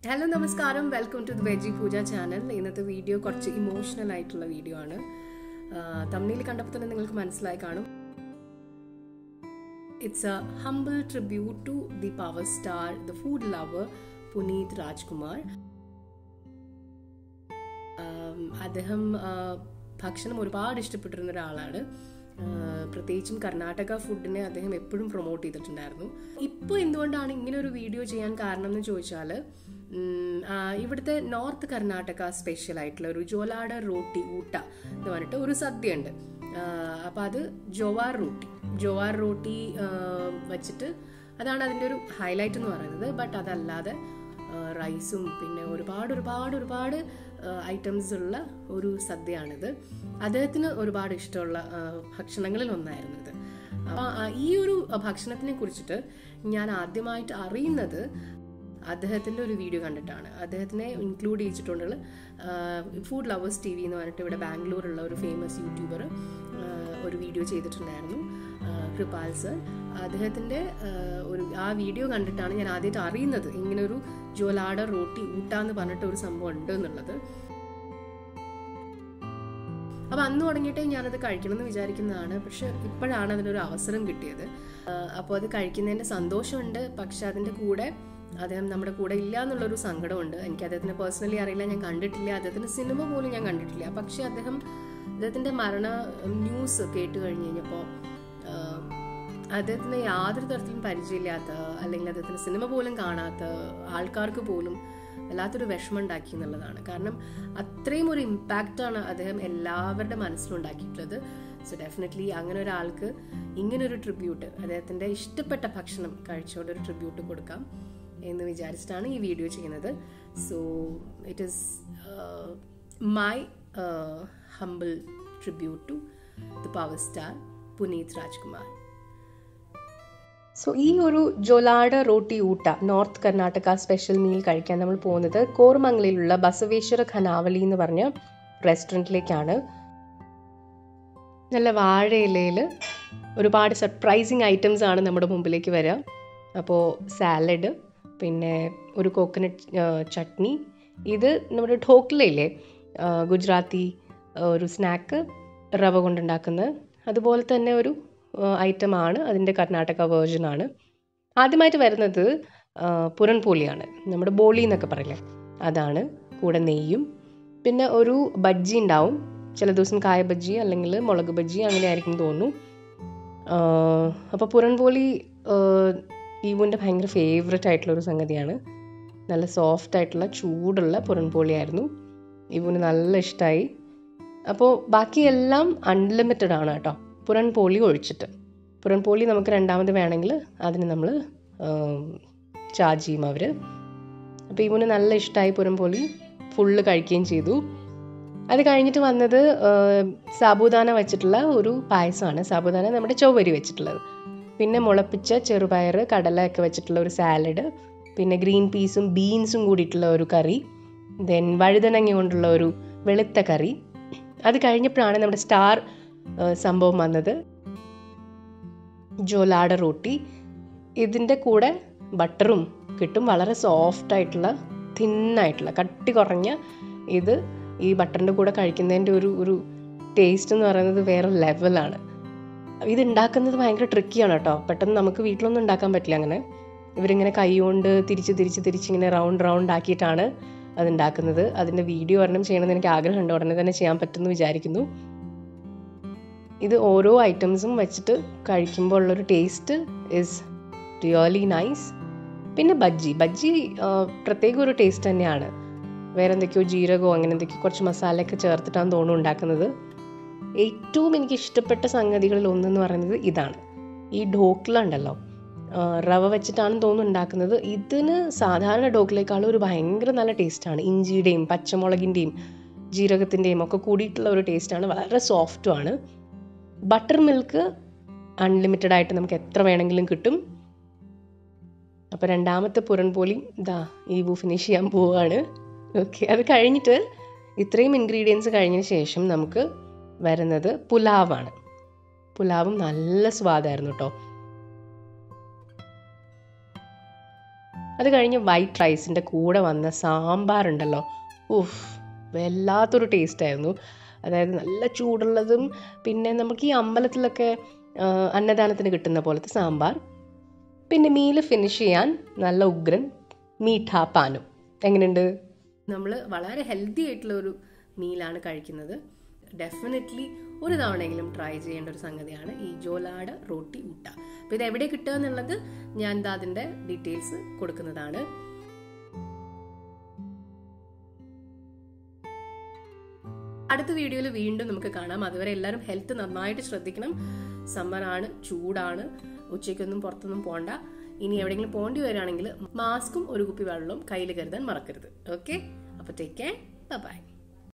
hello നമസ്കാരം welcome to the veggie Pooja channel ഇന്നത്തെ video കുറച്ച് ഇമോഷണൽ ആയിട്ടുള്ള വീഡിയോ ആണ് തമിഴിൽ കണ്ടപ്പോൾ തന്നെ നിങ്ങൾക്ക് മനസ്സിലായി കാണും it's a humble tribute to the power star the food lover Puneeth Rajkumar അദ്ദേഹം ഭക്ഷണം ഒരുപാട് ഇഷ്ടപ്പെട്ടിരുന്ന ഒരാളാണ് പ്രത്യേകിച്ചും കർണാടക ഫുഡിനെ അദ്ദേഹം എപ്പോഴും പ്രൊമോട്ട് ചെയ്തിട്ടുണ്ടായിരുന്നു ഇപ്പോൾ എന്തുകൊണ്ടാണ് ഇങ്ങനെ ഒരു വീഡിയോ ചെയ്യാൻ കാരണം എന്ന് ചോദിച്ചാൽ ഇവിടുത്തെ നോർത്ത് കർണാടക സ്പെഷ്യൽ ആയിട്ടുള്ള ഒരു ജോലാട റോട്ടി ഊട്ട എന്ന് പറഞ്ഞിട്ട് ഒരു സദ്യ ഉണ്ട് അപ്പം അത് ജോവാർ റോട്ടി ജോവാർ റോട്ടി വെച്ചിട്ട് അതാണ് അതിൻ്റെ ഒരു ഹൈലൈറ്റ് എന്ന് പറയുന്നത് ബട്ട് അതല്ലാതെ റൈസും പിന്നെ ഒരുപാട് ഒരുപാട് ഒരുപാട് ഐറ്റംസ് ഉള്ള ഒരു സദ്യയാണിത് അദ്ദേഹത്തിന് ഒരുപാട് ഇഷ്ടമുള്ള ഭക്ഷണങ്ങളിൽ ഒന്നായിരുന്നു ഇത് അപ്പം ഈ ഒരു ഭക്ഷണത്തിനെ കുറിച്ചിട്ട് ഞാൻ ആദ്യമായിട്ട് അറിയുന്നത് അദ്ദേഹത്തിൻ്റെ ഒരു വീഡിയോ കണ്ടിട്ടാണ് അദ്ദേഹത്തിനെ ഇൻക്ലൂഡ് ചെയ്തിട്ടുള്ള ഫുഡ് ലവേഴ്സ് ടി വി എന്ന് പറഞ്ഞിട്ട് ഇവിടെ ബാംഗ്ലൂരുള്ള ഒരു ഫേമസ് യൂട്യൂബർ ഒരു വീഡിയോ ചെയ്തിട്ടുണ്ടായിരുന്നു കൃപാൽ സർ അദ്ദേഹത്തിൻ്റെ ഒരു ആ വീഡിയോ കണ്ടിട്ടാണ് ഞാൻ ആദ്യമായിട്ട് അറിയുന്നത് ഇങ്ങനെ ഒരു ജോലാട റോട്ടി ഊട്ട എന്ന് പറഞ്ഞിട്ട് ഒരു സംഭവം ഉണ്ട് എന്നുള്ളത് അപ്പൊ അന്ന് തുടങ്ങിയിട്ടേ ഞാനത് കഴിക്കണം എന്ന് വിചാരിക്കുന്നതാണ് പക്ഷെ ഇപ്പോഴാണ് അതിനൊരു അവസരം കിട്ടിയത് അപ്പോൾ അത് കഴിക്കുന്നതിന്റെ സന്തോഷമുണ്ട് പക്ഷെ അതിന്റെ കൂടെ അദ്ദേഹം നമ്മുടെ കൂടെ ഇല്ല എന്നുള്ളൊരു സങ്കടമുണ്ട് എനിക്ക് അദ്ദേഹത്തിന് പേഴ്സണലി അറിയില്ല ഞാൻ കണ്ടിട്ടില്ല അദ്ദേഹത്തിന്റെ സിനിമ പോലും ഞാൻ കണ്ടിട്ടില്ല പക്ഷെ അദ്ദേഹം അദ്ദേഹത്തിന്റെ മരണ ന്യൂസ് കേട്ട് കഴിഞ്ഞ് കഴിഞ്ഞപ്പോൾ അദ്ദേഹത്തിന് യാതൊരു തരത്തിലും പരിചയമില്ലാത്ത അല്ലെങ്കിൽ അദ്ദേഹത്തിന് സിനിമ പോലും കാണാത്ത ആൾക്കാർക്ക് പോലും വല്ലാത്തൊരു വിഷമം ഉണ്ടാക്കി എന്നുള്ളതാണ് കാരണം അത്രയും ഒരു ഇമ്പാക്റ്റാണ് അദ്ദേഹം എല്ലാവരുടെ മനസ്സിലുണ്ടാക്കിയിട്ടുള്ളത് സോ ഡെഫിനറ്റ്ലി അങ്ങനെ ഒരാൾക്ക് ഇങ്ങനെ ഒരു ട്രിബ്യൂട്ട് അദ്ദേഹത്തിൻ്റെ ഇഷ്ടപ്പെട്ട ഭക്ഷണം കഴിച്ചുകൊണ്ട് ഒരു ട്രിബ്യൂട്ട് കൊടുക്കാം എന്ന് വിചാരിച്ചിട്ടാണ് ഈ വീഡിയോ ചെയ്യുന്നത് so it is my humble tribute to the power star Puneeth Rajkumar so ഈ ഒരു ജൊലാഡ റോട്ടി ഊട്ട നോർത്ത് കർണാടക സ്പെഷ്യൽ മീൽ കഴിക്കാൻ നമ്മൾ പോകുന്നത് കോർമംഗലിലുള്ള ബസവേശ്വര ഖനാവലി എന്ന് പറഞ്ഞ റെസ്റ്റോറൻറ്റിലേക്കാണ് നല്ല വാഴയിലയിൽ ഒരുപാട് സർപ്രൈസിങ് ഐറ്റംസ് ആണ് നമ്മുടെ മുമ്പിലേക്ക് വരിക അപ്പോൾ സാലഡ് പിന്നെ ഒരു കോക്കനട്ട് ചട്നി ഇത് നമ്മുടെ ഠോക്ലയില്ലേ ഗുജറാത്തി ഒരു സ്നാക്ക് റവ കൊണ്ടുണ്ടാക്കുന്നത് അതുപോലെ തന്നെ ഒരു ഐറ്റമാണ് അതിൻ്റെ കർണാടക വേർഷനാണ് ആദ്യമായിട്ട് വരുന്നത് പുരൺപോളിയാണ് നമ്മുടെ ബോളി എന്നൊക്കെ പറയില്ലേ അതാണ് കൂടെ നെയ്യും പിന്നെ ഒരു ബജ്ജി ഉണ്ടാവും ചില ദിവസം കായ ബജ്ജി അല്ലെങ്കിൽ മുളക് ബജ്ജി അങ്ങനെ ആയിരിക്കും തോന്നുന്നു അപ്പോൾ പുരൺപോളി ഈവുൻ്റെ ഭയങ്കര ഫേവററ്റ് ആയിട്ടുള്ള ഒരു സംഗതിയാണ് നല്ല സോഫ്റ്റ് ആയിട്ടുള്ള ചൂടുള്ള പുരൺപോളിയായിരുന്നു ഈവുന് നല്ല ഇഷ്ടമായി അപ്പോൾ ബാക്കിയെല്ലാം അൺലിമിറ്റഡ് ആണ് കേട്ടോ പുരൺപോളി ഒഴിച്ചിട്ട് പുരൺപോളി നമുക്ക് രണ്ടാമത് വേണമെങ്കിൽ അതിന് നമ്മൾ ചാർജ് ചെയ്യും അവർ അപ്പോൾ ഇവന് നല്ല ഇഷ്ടമായി പുരൺപോളി ഫുള്ള് കഴിക്കുകയും ചെയ്തു അത് കഴിഞ്ഞിട്ട് വന്നത് സാബുദാന വെച്ചിട്ടുള്ള ഒരു പായസമാണ് സാബുദാന നമ്മുടെ ചൊവ്വരി വെച്ചിട്ടുള്ളത് പിന്നെ മുളപ്പിച്ച ചെറുപയർ കടലയൊക്കെ വെച്ചിട്ടുള്ള ഒരു സാലഡ് പിന്നെ ഗ്രീൻ പീസും ബീൻസും കൂടിയിട്ടുള്ള ഒരു കറി ദെൻ വഴുതനങ്ങ കൊണ്ടുള്ള ഒരു വെളുത്ത കറി അത് കഴിഞ്ഞപ്പോഴാണ് നമ്മുടെ സ്റ്റാർ സംഭവം വന്നത് ജോലാട റോട്ടി ഇതിൻ്റെ കൂടെ ബട്ടറും കിട്ടും വളരെ സോഫ്റ്റ് ആയിട്ടുള്ള തിന്നായിട്ടുള്ള കട്ടി കുറഞ്ഞ ഇത് ഈ ബട്ടറിൻ്റെ കൂടെ കഴിക്കുന്നതിൻ്റെ ഒരു ഒരു ടേസ്റ്റ് എന്ന് പറയുന്നത് വേറെ ലെവലാണ് ഇത് ഉണ്ടാക്കുന്നത് ഭയങ്കര ട്രിക്കിയാണ് കേട്ടോ പെട്ടെന്ന് നമുക്ക് വീട്ടിലൊന്നും ഉണ്ടാക്കാൻ പറ്റില്ല അങ്ങനെ ഇവരിങ്ങനെ കൈ കൊണ്ട് തിരിച്ച് തിരിച്ച് തിരിച്ച് ഇങ്ങനെ റൗണ്ട് റൗണ്ട് ആക്കിയിട്ടാണ് അത് ഉണ്ടാക്കുന്നത് അതിൻ്റെ വീഡിയോ ഒരെണ്ണം ചെയ്യണമെന്ന് എനിക്ക് ആഗ്രഹമുണ്ട് ഉടനെ തന്നെ ചെയ്യാൻ പറ്റുമെന്ന് വിചാരിക്കുന്നു ഇത് ഓരോ ഐറ്റംസും വെച്ചിട്ട് കഴിക്കുമ്പോൾ ഉള്ളൊരു ടേസ്റ്റ് ഇസ് റിയലി നൈസ് പിന്നെ ബജ്ജി ബജ്ജി പ്രത്യേക ഒരു ടേസ്റ്റ് തന്നെയാണ് വേറെ എന്തൊക്കെയോ ജീരകമോ അങ്ങനെ എന്തൊക്കെയോ കുറച്ച് മസാലയൊക്കെ ചേർത്തിട്ടാണ് തോന്നുന്നു ഉണ്ടാക്കുന്നത് ഏറ്റവും എനിക്ക് ഇഷ്ടപ്പെട്ട സംഗതികളിൽ ഒന്നെന്ന് പറയുന്നത് ഇതാണ് ഈ ഢോക്ല ഉണ്ടല്ലോ റവ വെച്ചിട്ടാണ് തോന്നുന്നു ഉണ്ടാക്കുന്നത് ഇതിന് സാധാരണ ഡോക്കിലേക്കാളും ഒരു ഭയങ്കര നല്ല ടേസ്റ്റാണ് ഇഞ്ചിയുടെയും പച്ചമുളകിൻ്റെയും ജീരകത്തിൻ്റെയും ഒക്കെ കൂടിയിട്ടുള്ള ഒരു ടേസ്റ്റാണ് വളരെ സോഫ്റ്റുമാണ് ബട്ടർ മിൽക്ക് അൺലിമിറ്റഡ് ആയിട്ട് നമുക്ക് എത്ര വേണമെങ്കിലും കിട്ടും അപ്പോൾ രണ്ടാമത്തെ പുറൻപോളി ഇതാ ഈ ബൂ ഫിനിഷ് ചെയ്യാൻ പോവുകയാണ് ഓക്കെ അത് കഴിഞ്ഞിട്ട് ഇത്രയും ഇൻഗ്രീഡിയൻസ് കഴിഞ്ഞതിന് ശേഷം നമുക്ക് വരുന്നത് പുലാവാണ് പുലാവും നല്ല സ്വാദായിരുന്നു കേട്ടോ അത് കഴിഞ്ഞ് വൈറ്റ് റൈസിൻ്റെ കൂടെ വന്ന സാമ്പാറുണ്ടല്ലോ ഉഫ് വല്ലാത്തൊരു ടേസ്റ്റായിരുന്നു അതായത് നല്ല ചൂടുള്ളതും പിന്നെ നമുക്ക് ഈ അമ്പലത്തിലൊക്കെ ആ, അന്നദാനത്തിന് കിട്ടുന്ന പോലത്തെ സാമ്പാർ പിന്നെ മീൽ ഫിനിഷ് ചെയ്യാൻ നല്ല ഉഗ്രൻ മീഠാ പാനും എങ്ങനെയുണ്ട് നമ്മൾ വളരെ ഹെൽത്തി ആയിട്ടുള്ള ഒരു മീലാണ് കഴിക്കുന്നത് ഡെഫിനറ്റ്ലി ഒരു തവണയെങ്കിലും ട്രൈ ചെയ്യേണ്ട ഒരു സംഗതിയാണ് ഈ ജോലാട് റോട്ടി ഊട്ട അപ്പോൾ ഇത് എവിടെ കിട്ടുക എന്നുള്ളത് ഞാൻ ദാ അതിൻ്റെ ഡീറ്റെയിൽസ് കൊടുക്കുന്നതാണ് അടുത്ത വീഡിയോയിൽ വീണ്ടും നമുക്ക് കാണാം അതുവരെ എല്ലാവരും ഹെൽത്ത് നന്നായിട്ട് ശ്രദ്ധിക്കണം സമ്മറാണ് ചൂടാണ് ഉച്ചയ്ക്കൊന്നും പുറത്തൊന്നും പോണ്ട ഇനി എവിടെയെങ്കിലും പോണ്ടി വരികയാണെങ്കിൽ മാസ്കും ഒരു കുപ്പി വെള്ളവും കയ്യിൽ കരുതാൻ മറക്കരുത് ഓക്കെ അപ്പോൾ ടേക്ക് കെയർ ബൈ